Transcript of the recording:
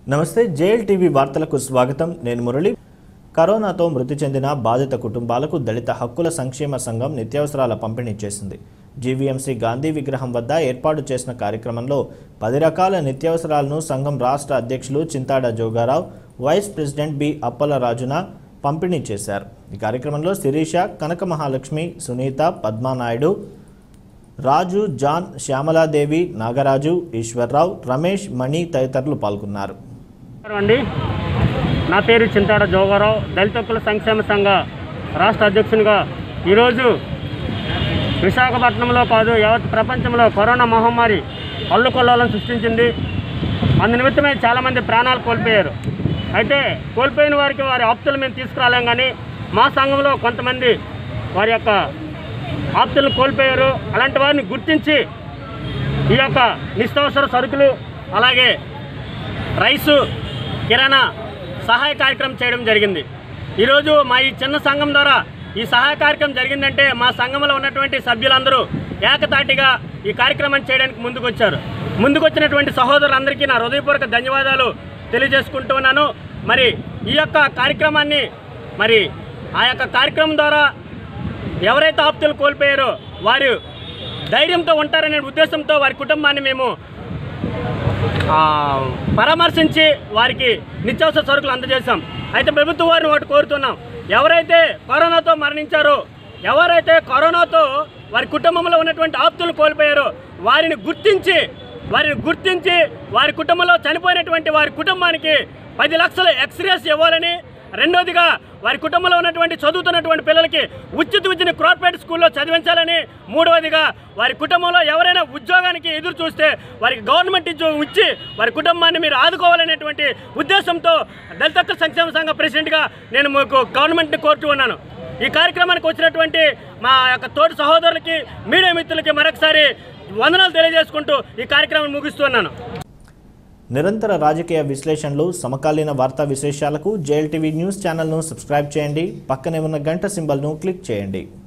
నమస్తే JL TV వార్తలకు స్వాగతం నేను మురళి కరోనాతో మృతి చెందిన బాధిత కుటుంబాలకు దళిత హక్కుల సంక్షేమ సంఘం నిత్యావసరాల పంపిణీ చేసింది జీవీఎంసీ గాంధీ విగ్రహం వద్ద ఏర్పాటు చేసిన కార్యక్రమంలో పది రకాల నిత్యావసరాలను సంఘం రాష్ట్ర అధ్యక్షులు Chintada Jogarao vice president B అప్పలరాజున పంపిణీ చేశారు ఈ కార్యక్రమంలో శిరీష కనక మహాలక్ష్మి సునీత పద్మానాయుడు రాజు జాన్ శ్యామలాదేవి నాగరాజు ఈశ్వర్రావు రమేష్ మణి తదితరులు పాల్గొన్నారు నమస్కారం అండి నా పేరు చింతాడ జోగారావు దళిత హక్కుల సంక్షేమ సంఘ రాష్ట్ర అధ్యక్షునిగా ఈరోజు విశాఖపట్నంలో కాదు యావత్ ప్రపంచంలో కరోనా మహమ్మారి అల్లుకొల్లాలను సృష్టించింది అందు నిమిత్తమే చాలామంది ప్రాణాలు కోల్పోయారు అయితే కోల్పోయిన వారికి వారి ఆప్తులు మేము తీసుకురాలేం కానీ మా సంఘంలో కొంతమంది వారి యొక్క ఆప్తులు కోల్పోయారు అలాంటి వారిని గుర్తించి ఈ యొక్క నిత్యావసర సరుకులు అలాగే రైసు కిరాణా సహాయ కార్యక్రమం చేయడం జరిగింది ఈరోజు మా ఈ చిన్న సంఘం ద్వారా ఈ సహాయ కార్యక్రమం జరిగిందంటే మా సంఘంలో ఉన్నటువంటి సభ్యులందరూ ఏకతాటిగా ఈ కార్యక్రమాన్ని చేయడానికి ముందుకొచ్చారు ముందుకొచ్చినటువంటి సహోదరులందరికీ నా హృదయపూర్వక ధన్యవాదాలు తెలియజేసుకుంటూ ఉన్నాను మరి ఈ యొక్క కార్యక్రమాన్ని మరి ఆ యొక్క కార్యక్రమం ద్వారా ఎవరైతే ఆప్తులు కోల్పోయారో వారు ధైర్యంతో ఉంటారనే ఉద్దేశంతో వారి కుటుంబాన్ని మేము ఆ, పరామర్శించి వారికి నిత్యావసర సరుకులు అందజేశాం అయితే ప్రభుత్వం వారిని ఒకటి కోరుతున్నాం ఎవరైతే కరోనాతో మరణించారో ఎవరైతే కరోనాతో వారి కుటుంబంలో ఉన్నటువంటి ఆప్తులు కోల్పోయారో వారిని గుర్తించి వారిని గుర్తించి వారి కుటుంబంలో చనిపోయినటువంటి వారి కుటుంబానికి పది లక్షల ఎక్స్రేస్ ఇవ్వాలని రెండోదిగా వారి కుటుంబంలో ఉన్నటువంటి చదువుతున్నటువంటి పిల్లలకి ఉచిత విద్యను కార్పొరేట్ స్కూల్లో చదివించాలని మూడవదిగా వారి కుటుంబంలో ఎవరైనా ఉద్యోగానికి ఎదురు చూస్తే వారికి గవర్నమెంట్ ఉద్యోగం ఇచ్చి వారి కుటుంబాన్ని మీరు ఆదుకోవాలనేటువంటి ఉద్దేశంతో దళిత హక్కుల సంక్షేమ సంఘ ప్రెసిడెంట్గా నేను మీకు గవర్నమెంట్ని కోరుతూ ఉన్నాను ఈ కార్యక్రమానికి వచ్చినటువంటి మా యొక్క తోటి సహోదరులకి మీడియా మిత్రులకి మరొకసారి వందనాలు తెలియజేసుకుంటూ ఈ కార్యక్రమం ముగిస్తున్నాను నిరంతర రాజకీయ విశ్లేషణలు సమకాలీన వార్తా విశేషాలకు జేఎల్ టీవీ న్యూస్ ఛానల్ను సబ్స్క్రైబ్ చేయండి పక్కనే ఉన్న గంట సింబల్ను క్లిక్ చేయండి